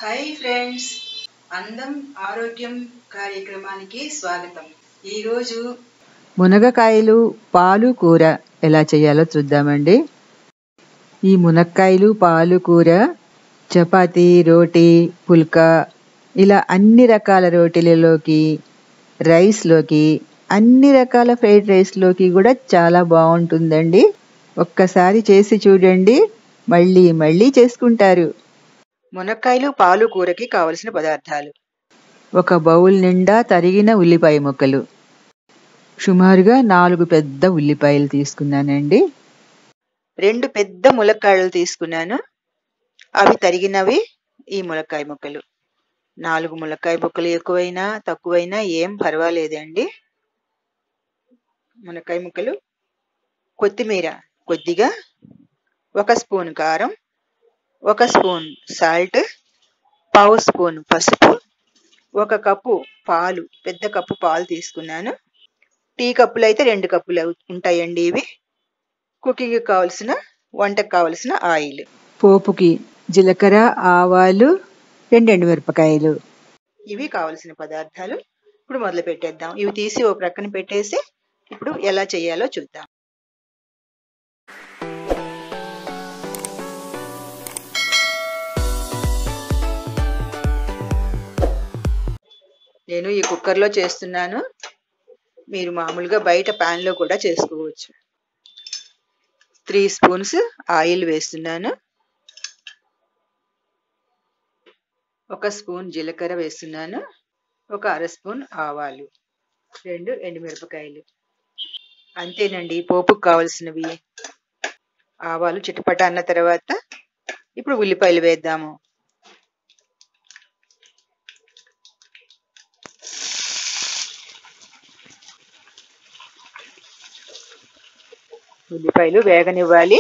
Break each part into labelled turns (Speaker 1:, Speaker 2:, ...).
Speaker 1: hi friends అందం ఆరోగ్యం కార్యక్రమానికి స్వాగతం ఈరోజు
Speaker 2: మునగకాయలు పాలు కూర ఎలా చేయాలో చూద్దామండి ఈ మునక్కాయలు పాలు కూర చపాతీ రోటీ పుల్కా ఇలా అన్ని రకాల రోటీలలోకి రైస్లోకి అన్ని రకాల ఫ్రైడ్ రైస్లోకి కూడా చాలా బాగుంటుందండి ఒక్కసారి చేసి చూడండి మళ్ళీ మళ్ళీ చేసుకుంటారు
Speaker 1: మునక్కాయలు పాలు కూరకి కావలసిన పదార్థాలు
Speaker 2: ఒక బౌల్ నిండా తరిగిన ఉల్లిపాయ ముక్కలు సుమారుగా నాలుగు పెద్ద ఉల్లిపాయలు తీసుకున్నానండి
Speaker 1: రెండు పెద్ద ములక్కాయలు తీసుకున్నాను అవి తరిగినవి ఈ ములక్కాయ ముక్కలు నాలుగు ములక్కాయ ముక్కలు ఎక్కువైనా తక్కువైనా ఏం పర్వాలేదండి మునక్కాయ ముక్కలు కొత్తిమీర కొద్దిగా ఒక స్పూన్ కారం ఒక స్పూన్ సాల్ట్ పావు స్పూన్ పసుపు ఒక కప్పు పాలు పెద్ద కప్పు పాలు తీసుకున్నాను టీ కప్పులు అయితే రెండు కప్పులు అవు- ఉంటాయండి ఇవి కుకింగ్కి కావలసిన వంటకు కావలసిన ఆయిల్
Speaker 2: పోపుకి జీలకర్ర ఆవాలు రెండు మిరపకాయలు
Speaker 1: ఇవి కావలసిన పదార్థాలు ఇప్పుడు మొదలు పెట్టేద్దాం ఇవి తీసి ఓ ప్రక్కన పెట్టేసి ఇప్పుడు ఎలా చేయాలో చూద్దాం నేను ఈ కుక్కర్లో చేస్తున్నాను మీరు మామూలుగా బయట ప్యాన్లో కూడా చేసుకోవచ్చు త్రీ స్పూన్స్ ఆయిల్ వేస్తున్నాను ఒక స్పూన్ జీలకర్ర వేస్తున్నాను ఒక అర స్పూన్ ఆవాలు రెండు ఎండుమిరపకాయలు అంతేనండి పోపుకు కావలసినవి ఆవాలు చిటపట అన్న తర్వాత ఇప్పుడు ఉల్లిపాయలు వేద్దాము ఉల్లిపాయలు వేగనివ్వాలి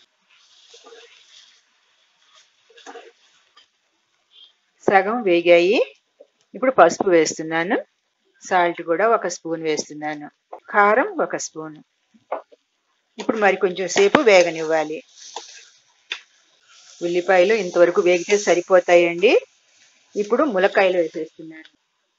Speaker 1: సగం వేగాయి ఇప్పుడు పసుపు వేస్తున్నాను సాల్ట్ కూడా ఒక స్పూన్ వేస్తున్నాను కారం ఒక స్పూన్ ఇప్పుడు మరి కొంచెం సేపు వేగనివ్వాలి ఉల్లిపాయలు ఇంతవరకు వేగితే సరిపోతాయండి ఇప్పుడు ములక్కాయలు వేసేస్తున్నాను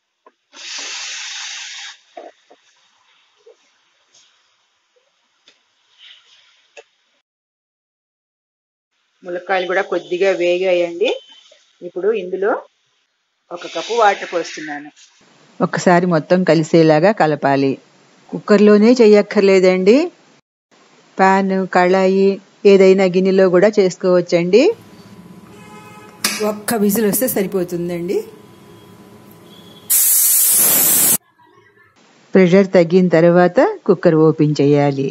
Speaker 1: ములక్కాయలు కూడా కొద్దిగా వేగాయండి ఇప్పుడు ఇందులో ఒక కప్పు వాటర్ పోస్తున్నాను
Speaker 2: ఒకసారి మొత్తం కలిసేలాగా కలపాలి కుక్కర్లోనే చెయ్యక్కర్లేదండి పాన్ కళాయి ఏదైనా గిన్నెలో కూడా చేసుకోవచ్చండి ఒక్క విజిల్ వస్తే సరిపోతుందండి ప్రెషర్ తగ్గిన తర్వాత కుక్కర్ ఓపెన్ చేయాలి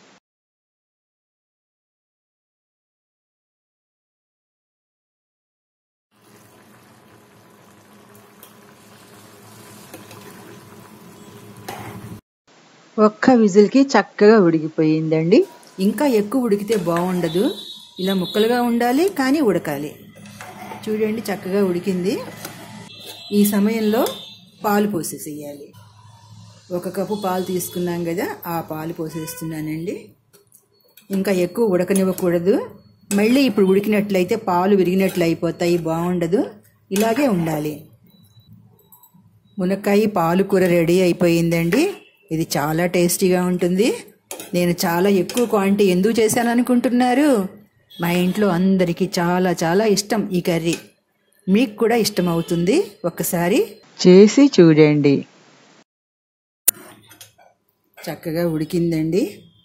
Speaker 2: ఒక్క విజిల్కి చక్కగా ఉడికిపోయిందండి ఇంకా ఎక్కువ ఉడికితే బాగుండదు ఇలా ముక్కలుగా ఉండాలి కానీ ఉడకాలి చూడండి చక్కగా ఉడికింది ఈ సమయంలో పాలు పోసేసేయాలి ఒక కప్పు పాలు తీసుకున్నాం కదా ఆ పాలు పోసేస్తున్నానండి ఇంకా ఎక్కువ ఉడకనివ్వకూడదు మళ్ళీ ఇప్పుడు ఉడికినట్లయితే పాలు విరిగినట్లు అయిపోతాయి బాగుండదు ఇలాగే ఉండాలి మునక్కాయ పాలు కూర రెడీ అయిపోయిందండి ఇది చాలా టేస్టీగా ఉంటుంది నేను చాలా ఎక్కువ క్వాంటిటీ ఎందుకు చేశాను అనుకుంటున్నారు మా ఇంట్లో అందరికీ చాలా చాలా ఇష్టం ఈ కర్రీ మీకు కూడా ఇష్టం అవుతుంది ఒక్కసారి చేసి చూడండి చక్కగా ఉడికిందండి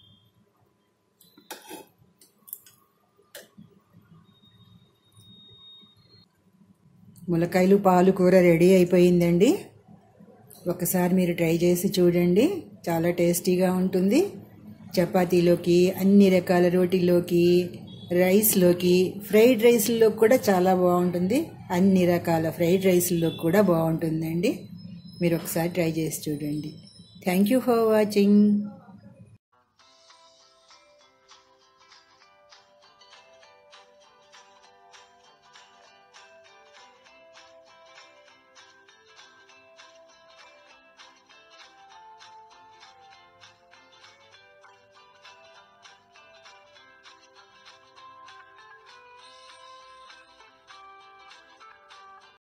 Speaker 2: ములకాయలు పాలు కూర రెడీ అయిపోయిందండి ఒకసారి మీరు ట్రై చేసి చూడండి చాలా టేస్టీగా ఉంటుంది చపాతీలోకి అన్ని రకాల రోటీలోకి రైస్లోకి ఫ్రైడ్ రైస్లో కూడా చాలా బాగుంటుంది అన్ని రకాల ఫ్రైడ్ రైస్లో కూడా బాగుంటుందండి మీరు ఒకసారి ట్రై చేసి చూడండి థ్యాంక్ యూ ఫర్ వాచింగ్